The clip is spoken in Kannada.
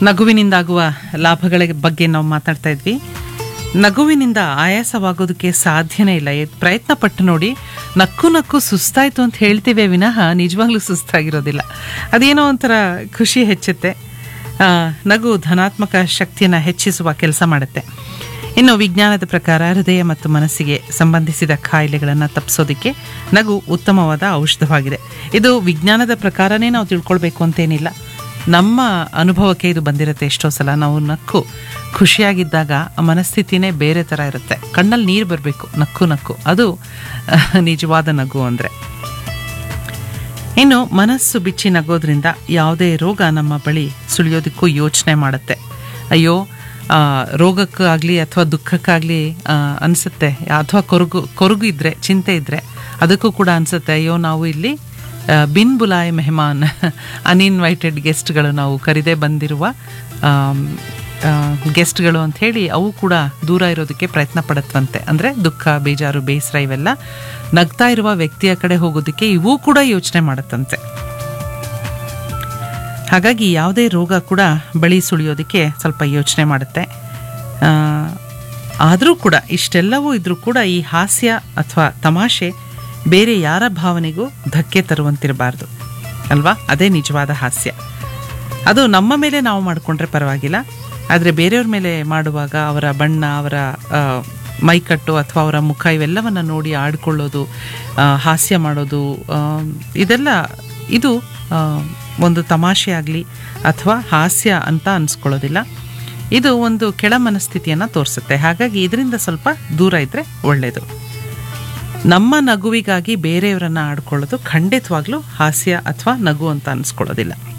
ನಗುವಿನಿಂದಾಗುವ ಲಾಭಗಳ ಬಗ್ಗೆ ನಾವು ಮಾತಾಡ್ತಾ ಇದ್ವಿ ನಗುವಿನಿಂದ ಆಯಾಸವಾಗೋದಕ್ಕೆ ಸಾಧ್ಯನೇ ಇಲ್ಲ ಎ- ಪ್ರಯತ್ನ ಪಟ್ಟು ನೋಡಿ ನಕ್ಕು ನಕ್ಕು ಸುಸ್ತಾಯ್ತು ಅಂತ ಹೇಳ್ತೀವಿ ವಿನಃ ನಿಜವಾಗ್ಲೂ ಸುಸ್ತಾಗಿರೋದಿಲ್ಲ ಅದೇನೋ ಒಂಥರ ಖುಷಿ ಹೆಚ್ಚುತ್ತೆ ಆ, ನಗು ಧನಾತ್ಮಕ ಶಕ್ತಿಯನ್ನು ಹೆಚ್ಚಿಸುವ ಕೆಲಸ ಮಾಡುತ್ತೆ ಇನ್ನು ವಿಜ್ಞಾನದ ಪ್ರಕಾರ ಹೃದಯ ಮತ್ತು ಮನಸ್ಸಿಗೆ ಸಂಬಂಧಿಸಿದ ಕಾಯಿಲೆಗಳನ್ನು ತಪ್ಪಿಸೋದಕ್ಕೆ ನಗು ಉತ್ತಮವಾದ ಔಷಧವಾಗಿದೆ ಇದು ವಿಜ್ಞಾನದ ಪ್ರಕಾರನೇ ನಾವು ತಿಳ್ಕೊಳ್ಬೇಕು ಅಂತೇನಿಲ್ಲ ನಮ್ಮ ಅನುಭವಕ್ಕೆ ಇದು ಬಂದಿರುತ್ತೆ ಎಷ್ಟೋ ಸಲ ನಾವು ನಕ್ಕು ಖುಷಿಯಾಗಿದ್ದಾಗ ಆ ಮನಸ್ಥಿತಿನೇ ಬೇರೆ ಥರ ಇರುತ್ತೆ ಕಣ್ಣಲ್ಲಿ ನೀರು ಬರಬೇಕು ನಕ್ಕು ನಕ್ಕು ಅದು ಅಹ್, ನಿಜವಾದ ನಗು ಅಂದರೆ ಇನ್ನು ಮನಸ್ಸು ಬಿಚ್ಚಿ ನಗೋದ್ರಿಂದ ಯಾವುದೇ ರೋಗ ನಮ್ಮ ಬಳಿ ಸುಳಿಯೋದಕ್ಕೂ ಯೋಚನೆ ಮಾಡುತ್ತೆ ಅಯ್ಯೋ ಆ, ರೋಗಕ್ಕಾಗಲಿ ಅಥವಾ ದುಃಖಕ್ಕಾಗಲಿ ಅನಿಸುತ್ತೆ ಅಥವಾ ಕೊರಗು ಕೊರಗು ಇದ್ದರೆ ಚಿಂತೆ ಇದ್ದರೆ ಅದಕ್ಕೂ ಕೂಡ ಅನಿಸುತ್ತೆ ಅಯ್ಯೋ ನಾವು ಇಲ್ಲಿ ಆ, ಬಿನ್ ಬುಲಾಯ್ ಮೆಹಮಾನ್ ಅನ್ಇನ್ವೈಟೆಡ್ ಗೆಸ್ಟ್ಗಳು ನಾವು ಕರಿದೇ ಬಂದಿರುವ ಆಮ್, ಆ, ಗೆಸ್ಟ್ಗಳು ಅಂತ ಹೇಳಿ ಅವು ಕೂಡ ದೂರ ಇರೋದಕ್ಕೆ ಪ್ರಯತ್ನ ಪಡತ್ವಂತೆ ಅಂದರೆ ದುಃಖ ಬೇಜಾರು ಬೇಸರ ಇವೆಲ್ಲ ನಗ್ತಾ ಇರುವ ವ್ಯಕ್ತಿಯ ಕಡೆ ಹೋಗೋದಕ್ಕೆ ಇವು ಕೂಡ ಯೋಚನೆ ಮಾಡತ್ತಂತೆ ಹಾಗಾಗಿ ಯಾವುದೇ ರೋಗ ಕೂಡ ಬಳಿ ಸುಳಿಯೋದಕ್ಕೆ ಸ್ವಲ್ಪ ಯೋಚನೆ ಮಾಡುತ್ತೆ ಆದರೂ ಕೂಡ ಇಷ್ಟೆಲ್ಲವೂ ಇದ್ರೂ ಕೂಡ ಈ ಹಾಸ್ಯ ಅಥವಾ ತಮಾಷೆ ಬೇರೆ ಯಾರ ಭಾವನೆಗೂ ಧಕ್ಕೆ ತರುವಂತಿರಬಾರ್ದು ಅಲ್ವಾ ಅದೇ ನಿಜವಾದ ಹಾಸ್ಯ ಅದು ನಮ್ಮ ಮೇಲೆ ನಾವು ಮಾಡಿಕೊಂಡ್ರೆ ಪರವಾಗಿಲ್ಲ ಆದರೆ ಬೇರೆಯವ್ರ ಮೇಲೆ ಮಾಡುವಾಗ ಅವರ ಬಣ್ಣ ಅವರ ಆ, ಮೈಕಟ್ಟು ಅಥವಾ ಅವರ ಮುಖ ಇವೆಲ್ಲವನ್ನು ನೋಡಿ ಆಡ್ಕೊಳ್ಳೋದು ಆ, ಹಾಸ್ಯ ಮಾಡೋದು ಆ, ಇದೆಲ್ಲ ಇದು ಆ, ಒಂದು ತಮಾಷೆ ಆಗಲಿ ಅಥವಾ ಹಾಸ್ಯ ಅಂತ ಅನಿಸ್ಕೊಳ್ಳೋದಿಲ್ಲ ಇದು ಒಂದು ಕೆಳ ಮನಸ್ಥಿತಿಯನ್ನು ತೋರಿಸುತ್ತೆ ಹಾಗಾಗಿ ಇದರಿಂದ ಸ್ವಲ್ಪ ದೂರ ಇದ್ದರೆ ಒಳ್ಳೆಯದು ನಮ್ಮ ನಗುವಿಗಾಗಿ ಬೇರೆಯವರನ್ನ ಆಡ್ಕೊಳ್ಳೋದು ಖಂಡಿತವಾಗ್ಲೂ ಹಾಸ್ಯ ಅಥವಾ ನಗು ಅಂತ ಅನಿಸ್ಕೊಳ್ಳೋದಿಲ್ಲ